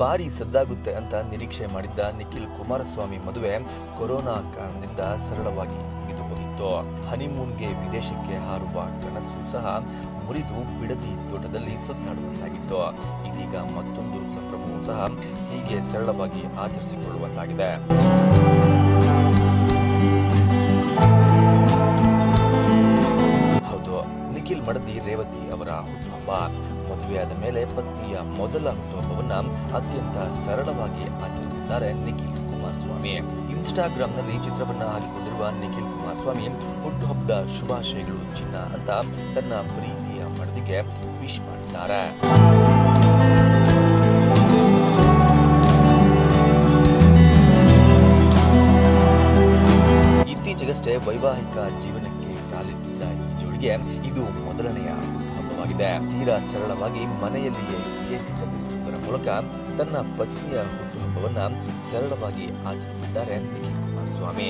ಭಾರಿ ಸದ್ದಾಗುತ್ತೆ ಅಂತ ನಿರೀಕ್ಷೆ ಮಾಡಿದ್ದ ನಿಖಿಲ್ ಕುಮಾರಸ್ವಾಮಿ ಮದುವೆ ಕೊರೋನಾ ಕಾರಣದಿಂದ ಸರಳವಾಗಿ ಮುಗಿದು ಹೋಗಿತ್ತು ಹನಿಮೂನ್ಗೆ ವಿದೇಶಕ್ಕೆ ಹಾರುವ ಕನಸು ಸಹ ಮುರಿದು ಬಿಡದಿ ತೋಟದಲ್ಲಿ ಸುತ್ತಾಡುವಂತಾಗಿತ್ತು ಇದೀಗ ಮತ್ತೊಂದು ಸಂಭ್ರಮವೂ ಸಹ ಹೀಗೆ ಸರಳವಾಗಿ ಆಚರಿಸಿಕೊಳ್ಳುವಂತಾಗಿದೆ ಹೌದು ನಿಖಿಲ್ ಮಡದಿ ರೇವತಿ ಅವರ ಹುಟ್ಟುಹಬ್ಬ ಮದುವೆಯಾದ ಮೇಲೆ ಪತ್ನಿಯ ಮೊದಲ ಹುಟ್ಟುಹಬ್ಬವನ್ನ ಅತ್ಯಂತ ಸರಳವಾಗಿ ಆಚರಿಸಿದ್ದಾರೆ ನಿಖಿಲ್ ಕುಮಾರಸ್ವಾಮಿ ಇನ್ಸ್ಟಾಗ್ರಾಂನಲ್ಲಿ ಚಿತ್ರವನ್ನ ಹಾಕಿಕೊಂಡಿರುವ ನಿಖಿಲ್ ಕುಮಾರಸ್ವಾಮಿ ಹುಟ್ಟುಹಬ್ಬದ ಶುಭಾಶಯಗಳು ಚಿನ್ನ ಅಂತ ತನ್ನ ಪ್ರೀತಿಯ ಮಡದಿಗೆ ವಿಶ್ ಮಾಡಿದ್ದಾರೆ ಇತ್ತೀಚೆಗಷ್ಟೇ ವೈವಾಹಿಕ ಜೀವನಕ್ಕೆ ಕಾಲಿಟ್ಟಿದ್ದ ಈ ಜೋಡಿಗೆ ಇದು ಮೊದಲನೆಯ ಹಬ್ಬವಾಗಿದೆ ತೀರಾ ಸರಳವಾಗಿ ಮನೆಯಲ್ಲಿಯೇ ಕೇಕ್ ಕತ್ತರಿಸುವುದರ ಮೂಲಕ ತನ್ನ ಪತ್ನಿಯ ಹುಟ್ಟುಹಬ್ಬವನ್ನ ಸರಳವಾಗಿ ಆಚರಿಸಿದ್ದಾರೆ ನಿಖಿಲ್ ಕುಮಾರಸ್ವಾಮಿ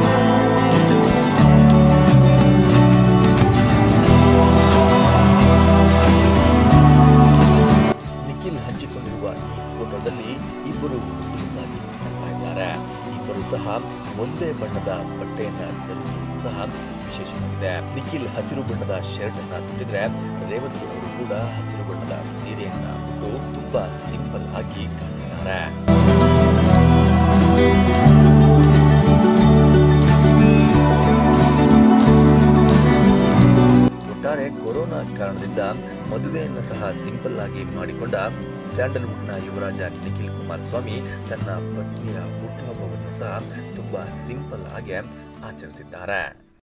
ನಿಖಿಲ್ ಹಂಚಿಕೊಂಡಿರುವ ಈ ಫೋಟೋದಲ್ಲಿ ಇಬ್ಬರು ಮುದ್ದಾಗಿ ಕಾಣ್ತಾ ಇದ್ದಾರೆ ಇಬ್ಬರು ಸಹ ಒಂದೇ ಬಣ್ಣದ ಬಟ್ಟೆಯನ್ನ ಧರಿಸಿರುವುದು ಸಹ ವಿಶೇಷವಾಗಿದೆ ನಿಖಿಲ್ ಹಸಿರು ಬಣ್ಣದ ಶರ್ಟ್ ಅನ್ನ ತೊಟ್ಟಿದ್ರೆ ರೇವತಿ ಅವರು ಕೂಡ ಹಸಿರು ಬಣ್ಣದ ಸೀರೆಯನ್ನ ಉಟ್ಟು ತುಂಬಾ ಸಿಂಪಲ್ ಆಗಿ ಕಾಣಿದ್ದಾರೆ ಒಟ್ಟಾರೆ ಕೊರೋನಾ ಕಾರಣದಿಂದ ಮದುವೆಯನ್ನು ಸಹ ಸಿಂಪಲ್ ಆಗಿ ಮಾಡಿಕೊಂಡ ಸ್ಯಾಂಡಲ್ವುಡ್ನ ಯುವರಾಜ ನಿಖಿಲ್ ಕುಮಾರಸ್ವಾಮಿ ತನ್ನ ಪತ್ನಿಯ ಹುಟ್ಟುಹಬ್ಬವನ್ನು ಸಹ ತುಂಬಾ ಸಿಂಪಲ್ ಆಗಿ ಆಚರಿಸಿದ್ದಾರೆ